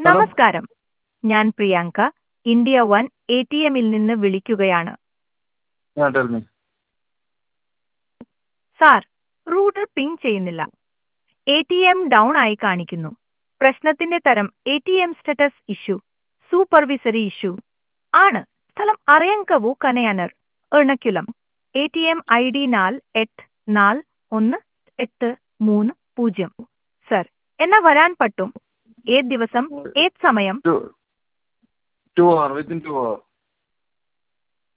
നമസ്കാരം ഞാൻ Priyanka India one A T എമ്മിൽ നിന്ന് വിളിക്കുകയാണ് ആ tell me sir router ping ചെയ്യുന്നില്ല എ ടി എം ഡൗൺ ആയി കാണിക്കുന്നു പ്രശ്നത്തിന്റെ തരം A T M status issue supervisory issue ആണ് സ്ഥലം Ariyankavu Kanayannur Ernakulam A T M I D നാൽ എട്ട് നാൽ ഒന്ന് എട്ട് മൂന്ന് പൂജ്യം സർ എന്നാ വരാൻ പറ്റും ഏത് ദിവസം ഏത് സമയം two two hour within two അവർ